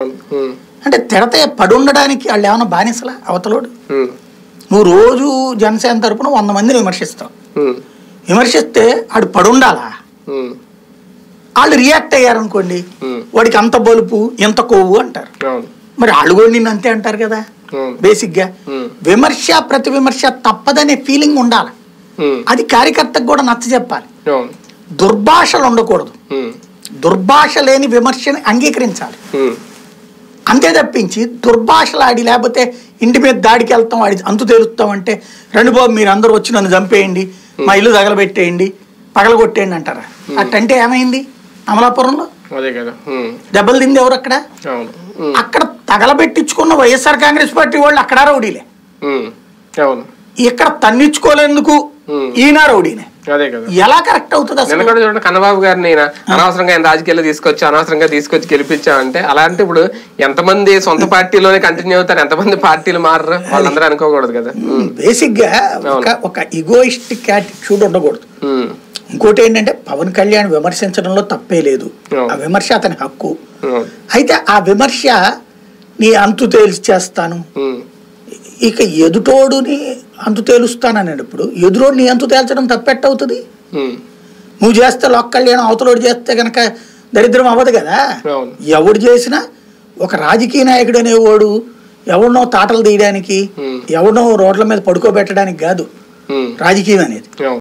అవును ఉమ్, అంటే తిడతే పడుండడానికి వాళ్ళు ఏమైనా బానిసలా అవతలోడు ఉమ్, నువ్వు రోజు జనసేన తరపున వంద మందిని విమర్శిస్తావు ఉమ్, విమర్శిస్తే ఆడు పడుండాలా ఉమ్, వాళ్ళు రియాక్ట్ అయ్యారనుకోండి ఉమ్, వాడికి అంత బలుపు ఇంత కొవ్వు అంటారు అవును మరి వాళ్ళు కూడా నిన్ను అంతే అంటారు కదా అవును బేసిక్గా ఉమ్, విమర్శ ప్రతి విమర్శ తప్పదనే ఫీలింగ్ ఉండాలి ఉమ్, అది కార్యకర్తకు కూడా నచ్చ చెప్పాలి అవును దుర్భాషలు ఉండకూడదు ఉమ్, దుర్భాష లేని విమర్శని అంగీకరించాలి ఉమ్, అంతే తప్పించి దుర్భాషలాడి లేకపోతే ఇంటి మీద దాడికి వెళ్తాం వాడి అంతు తేలుస్తాం అంటే రండి బాబు మీరు అందరూ వచ్చి నన్ను చంపేయండి మా ఇల్లు తగలబెట్టేయండి పగలగొట్టేయండి అంటారా అట్టంటే ఏమైంది అమలాపురంలో అదే కదా ఉమ్, దెబ్బలు తింది ఎవరు అక్కడ అవును ఉమ్, అక్కడ తగలబెట్టించుకున్న వైఎస్ఆర్ కాంగ్రెస్ పార్టీ వాళ్ళు అక్కడ రౌడీలే ఉమ్, అవును ఇక్కడ తన్నించుకోలేందుకు ఉమ్, ఈయన రౌడీనే అదే కదా ఎలా కరెక్ట్ అవుతుంది నిన్న అసలు కూడా చూడండి కన్నబాబు గారిని ఈయన అనవసరంగా ఆయన రాజకీయాల్లో తీసుకొచ్చి అనవసరంగా తీసుకొచ్చి గెలిపించామంటే అలాంటి ఇప్పుడు ఎంతమంది సొంత పార్టీలోనే కంటిన్యూ అవుతారు ఎంతమంది పార్టీలు మారరు వాళ్ళందరూ అనుకోకూడదు కదా ఉమ్, బేసిక్ గా ఒక ఒక ఇగోయిస్టిక్ యాటిట్యూడ్ ఉండకూడదు ఉమ్, ఇంకోటి ఏంటంటే పవన్ కళ్యాణ్ విమర్శించడంలో తప్పే లేదు అవును. ఆ విమర్శ అతని హక్కు అవును, అయితే ఆ విమర్శ నీ అంతు తేల్చి చేస్తాను ఉమ్, ఇక ఎదుటోడుని అంతు తేలుస్తాను అనేటప్పుడు ఎదురోడు నీ అంతు తేల్చడం తప్పెట్టవుతుంది ఉమ్, నువ్వు చేస్తే లోక్ కళ్యాణం అవతలోడు చేస్తే కనుక దరిద్రం అవ్వదు కదా అవును ఎవడు చేసినా ఒక రాజకీయ నాయకుడు అనేవాడు ఎవరినో తాటలు తీయడానికి Hmm. ఎవరినో రోడ్ల మీద పడుకోబెట్టడానికి కాదు ఉమ్, రాజకీయం అనేది అవును